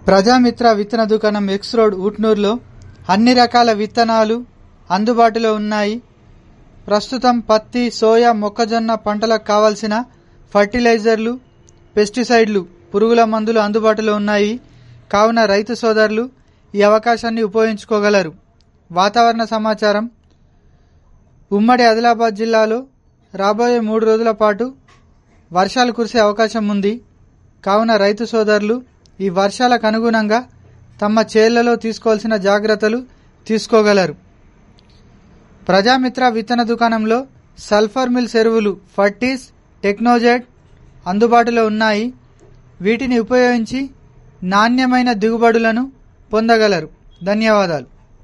ప్రజామిత్ర విత్తన దుకాణం X road ఉట్నూరులో అన్ని రకాల విత్తనాలు అందుబాటులో ఉన్నాయి ప్రస్తుతం పత్తి సోయా మొక్కజొన్న పంటలకు కావలసిన ఫర్టిలైజర్లు పెస్టిసైడ్లు పురుగుల మందులు అందుబాటులో ఉన్నాయి కావున రైతు సోదరులు ఈ అవకాశాన్ని ఉపయోగించుకోగలరు వాతావరణ సమాచారం ఉమ్మడి ఆదిలాబాద్ జిల్లాలో రాబోయే మూడు రోజుల పాటు వర్షాలు కురిసే అవకాశం ఉంది కావున రైతు సోదరులు ఈ వర్షాలకు అనుగుణంగా తమ చేళ్లలో తీసుకోవాల్సిన జాగ్రత్తలు తీసుకోగలరు ప్రజామిత్ర విత్తన దుకాణంలో సల్ఫర్ మిల్స్ ఎరువులు ఫర్టీస్ టెక్నోజెట్ అందుబాటులో ఉన్నాయి వీటిని ఉపయోగించి నాణ్యమైన దిగుబడులను పొందగలరు ధన్యవాదాలు